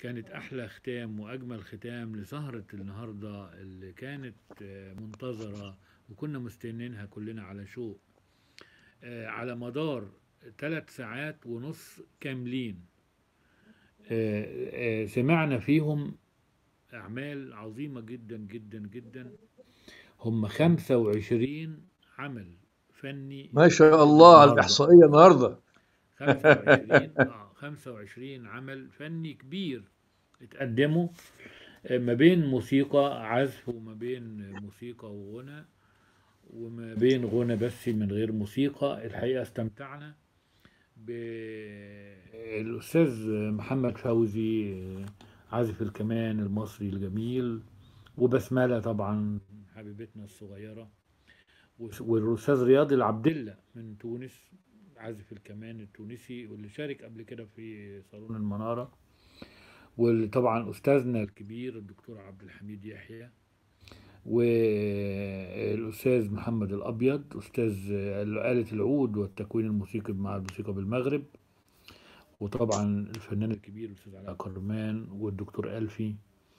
كانت أحلى ختام وأجمل ختام لسهرة النهاردة اللي كانت آه، منتظرة وكنا مستنينها كلنا على شوق آه، على مدار ثلاث ساعات ونص كاملين آه، آه، سمعنا فيهم أعمال عظيمة جدا جدا جدا هم 25 عمل فني ما شاء الله على النهارده الإحصائية النهاردة 25 اه 25 عمل فني كبير اتقدموا آه، ما بين موسيقى عزف وما بين موسيقى وغنى وما بين غنى بس من غير موسيقى الحقيقة استمتعنا بالأستاذ محمد فوزي آه، عازف الكمان المصري الجميل وبسملة طبعا حبيبتنا الصغيرة وس- والأستاذ رياض العبدلة من تونس عازف الكمان التونسي واللي شارك قبل كده في صالون المنارة وطبعا أستاذنا الكبير الدكتور عبد الحميد يحيى والأستاذ محمد الأبيض أستاذ آلة العود والتكوين الموسيقي مع الموسيقى بالمغرب وطبعا الفنان الكبير الأستاذ علاء كرمان والدكتور ألفي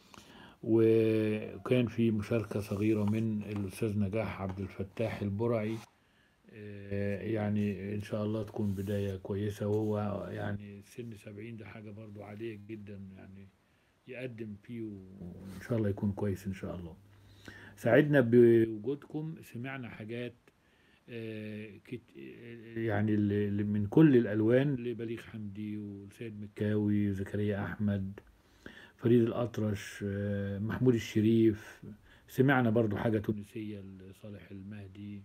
وكان في مشاركة صغيرة من الأستاذ نجاح عبد الفتاح البرعي آه، يعني إن شاء الله تكون بداية كويسة وهو يعني سن سبعين ده حاجة برضو عالية جدا يعني يقدم فيه وإن شاء الله يكون كويس إن شاء الله سعدنا بوجودكم سمعنا حاجات آه، كت- آه، يعني ال- ال- من كل الألوان لبليغ حمدي وسيد مكاوي وزكريا أحمد فريد الأطرش آه، محمود الشريف سمعنا برضو حاجة تونسية لصالح المهدي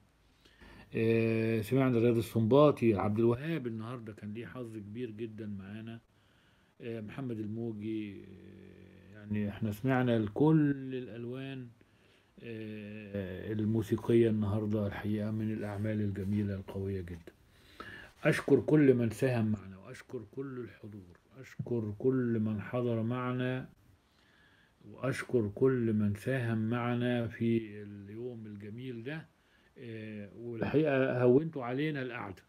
آه، سمعنا رياض السنباطي عبد الوهاب النهارده كان ليه حظ كبير جدا معانا آه، محمد الموجي آه، يعني احنا سمعنا لكل الألوان آه، الموسيقية النهارده الحقيقة من الأعمال الجميلة القوية جدا أشكر كل من ساهم معنا وأشكر كل الحضور أشكر كل من حضر معنا وأشكر كل من ساهم معنا في اليوم الجميل ده آه، والحقيقة هونتوا علينا القعدة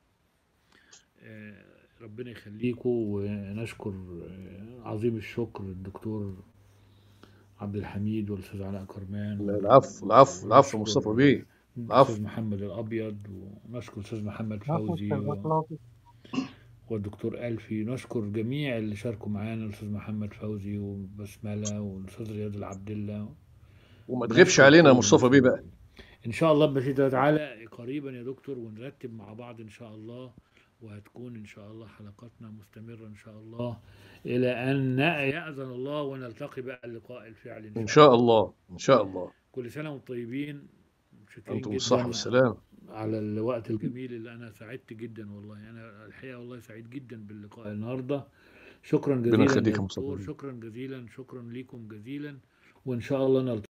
آه، ربنا يخليكم ونشكر آه، عظيم الشكر الدكتور عبد الحميد والأستاذ علاء كرمان العفو العفو العفو مصطفى ونشكر بيه الأستاذ العفو محمد الأبيض ونشكر الأستاذ محمد عفوا فوزي استاذ و- اخلاقي والدكتور ألفي نشكر جميع اللي شاركوا معانا الأستاذ محمد فوزي وبسملة والأستاذ رياض العبد الله وما تغيبش نشكر علينا يا كل مصطفى بيه بقى المشاركين إن شاء الله بمشيئة تعالى قريبا يا دكتور ونرتب مع بعض إن شاء الله وهتكون إن شاء الله حلقاتنا مستمرة إن شاء الله إلى أن يأذن الله ونلتقي بقى اللقاء الفعلي إن إن شاء شاء الله الله إن شاء الله كل سنة وانتم طيبين متشكرين أنتم بالصحة جدا والسلام على الوقت الجميل اللي أنا سعدت جدا والله أنا الحقيقة والله سعيد جدا باللقاء النهاردة شكرا ربنا جزيلا يخليك يا يا مصطفى دكتور بيه شكرا جزيلا شكرا لكم جزيلا وإن شاء الله نلتقي